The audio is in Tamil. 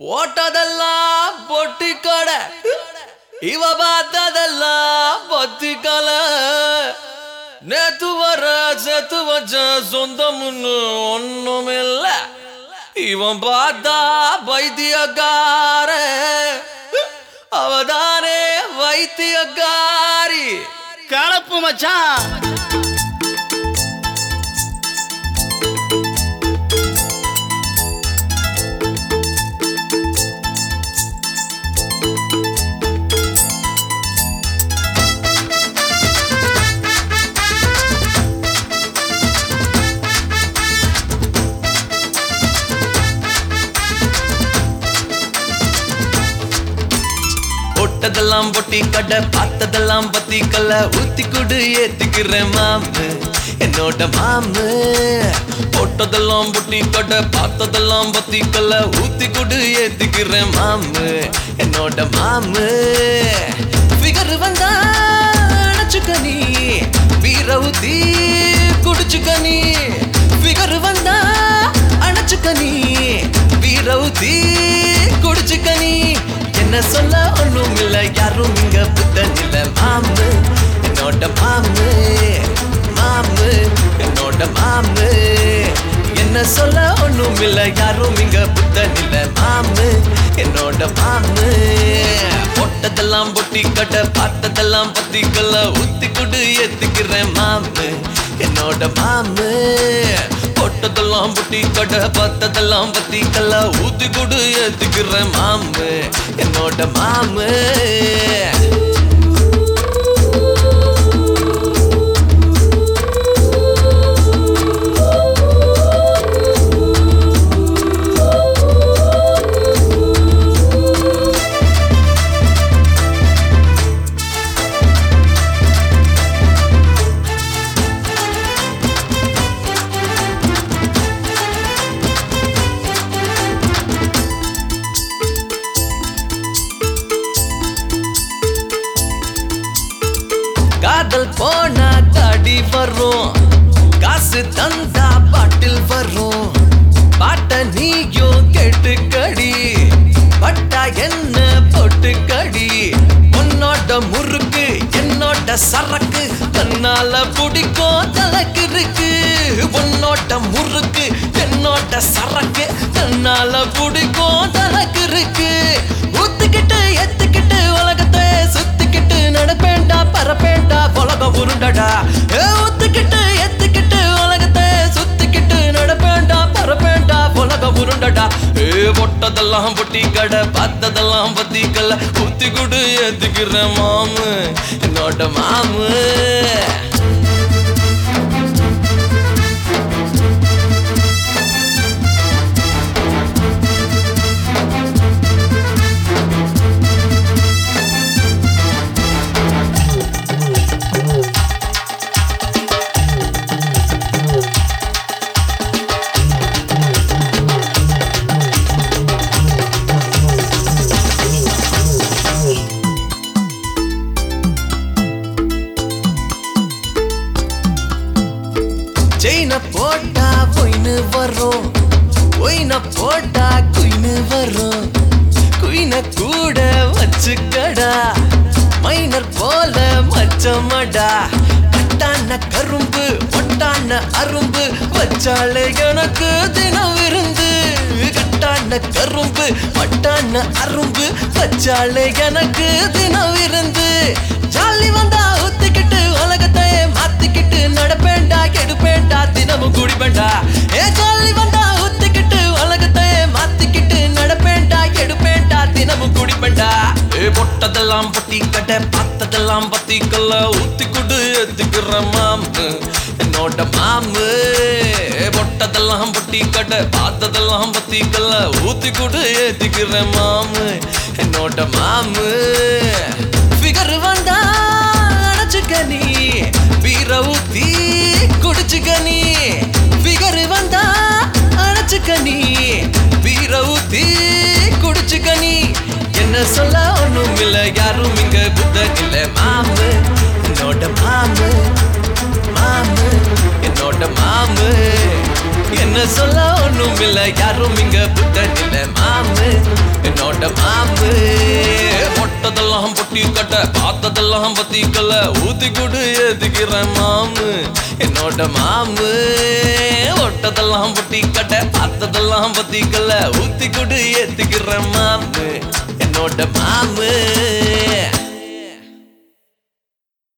போட்டதெல்லாம் பொட்டி கடை இவ பார்த்ததெல்லாம் பத்தி கலை நேத்து வர செத்து வச்ச சொந்தம்னு ஒண்ணுமில்ல இவன் பார்த்தா பைத்தியக்கார அவதானே வைத்தியக்காரி கலப்பு மச்சான் பொட்டதெல்லாம் பொட்டி கடை பார்த்ததெல்லாம் பத்தி கல்ல ஊத்தி குடு ஏத்துக்கிறேன் மாமு என்னோட மாமு பொட்டதெல்லாம் பொட்டி கடை பார்த்ததெல்லாம் பத்தி கல்ல ஊத்தி குடு ஏத்துக்கிறேன் மாமு என்னோட மாமு ஃபிகர் வந்தா அணைச்சுக்க நீ வீர ஊத்தி குடிச்சுக்க நீ ஃபிகர் வந்தா அணைச்சுக்க நீ வீர ஊத்தி குடிச்சுக்க நீ என்ன சொல்ல ஒண்ணும் இல்ல யாரும் இங்க புத்தன் இல்ல மாமு என்னோட மாமு மாமு என்னோட மாமு என்ன சொல்ல ஒண்ணும் இல்ல யாரும் இங்க புத்தன் இல்ல மாமு என்னோட மாமு பொட்டதெல்லாம் பொட்டி கட்ட பார்த்ததெல்லாம் பத்தி கல்ல ஊத்தி குடு ஏத்துக்கிறேன் மாமு என்னோட மாமு பொட்டதெல்லாம் புட்டி கடை பார்த்ததெல்லாம் பத்தி கல்ல ஊத்தி குடு ஏத்துக்கிறேன் மாமு என்னோட மாமு காதல் போனா தாடி வரும் காசு தந்தா பாட்டில் வரும் பாட்ட நீயும் கேட்டுக்கடி பட்டா என்ன போட்டுக்கடி உன்னோட முறுக்கு என்னோட சரக்கு தன்னால பிடிக்கும் தலக்கு இருக்கு உன்னோட முறுக்கு என்னோட சரக்கு தன்னால பிடிக்கும் தலக்கு இருக்கு ஊத்துக்கிட்டு எத்துக்கிட்டு உலகத்தை சுத்திக்கிட்டு நடப்பேண்டா பரப்பேண்டா உலகம் உருண்டடா ஏ ஊத்துக்கிட்டு எத்துக்கிட்டு உலகத்தை சுத்திக்கிட்டு நடப்பேண்டா பரப்பேண்டா உலகம் உருண்டடா ஏ பொட்டதெல்லாம் பொட்டி கடை பார்த்ததெல்லாம் பத்தி கல்ல ஊத்தி குடு ஏத்துக்கிற மாமு என்னோட மாமு செயின போட்டா பொயின்னு வரும் ஒயின போட்டா குயின்னு வரும் குயின கூட வச்சுக்கடா மைனர் போல மச்சமடா கட்டான கரும்பு ஒட்டான அரும்பு வச்சாலே எனக்கு தினம் விருந்து கட்டான கரும்பு வட்டான அரும்பு வச்சாலே எனக்கு தினம் விருந்து ஜாலி வந்தா ஊத்திக்கிட்டு உலகத்தை மாத்திக்கிட்டு நடப்பேண்டா கெடுப்பேண்டா தினமும் குடிப்பேண்டா ஏ ஜாலி வந்தா ஊத்திக்கிட்டு உலகத்தை மாத்திக்கிட்டு நடப்பேண்டா கெடுப்பேண்டா தினமும் குடிப்பேண்டா ஏ பொட்டதெல்லாம் பொட்டி கட்ட பார்த்ததெல்லாம் பத்தி கல்ல ஊத்தி குடு ஏத்துக்கிற மாமு என்னோட மாமு ஏ பொட்டதெல்லாம் பொட்டி கட்ட பார்த்ததெல்லாம் பத்தி கல்ல ஊத்தி குடு ஏத்துக்கிற மாமு என்னோட மாமு ஃபிகர் வந்தா அணைச்சுக்க நீ வீர ஊத்தி குடிச்சுக்க நீ ஃபிகர் வந்தா அணைச்சுக்க நீ வீர ஊத்தி குடிச்சுக்க நீ என்ன சொல்ல ஒண்ணும் இல்ல யாரும் இங்க புத்தன் இல்ல மாமு என்னோட மாமு மாமு என்னோட மாமு என்ன சொல்ல ஒண்ணும் இல்ல யாரும் இங்க புத்தன் இல்ல மாமு என்னோட மாமு பொட்டதெல்லாம் பொட்டி கட்ட பார்த்ததெல்லாம் பத்தி கல்ல ஊத்தி குடு ஏத்துக்கிறேன் மாமு என்னோட மாமு ஒட்டதெல்லாம் பொட்டி கட்ட பார்த்ததெல்லாம் பத்தி கல்ல ஊத்தி குடு ஏத்துக்கிறேன் மாமு என்னோட மாமு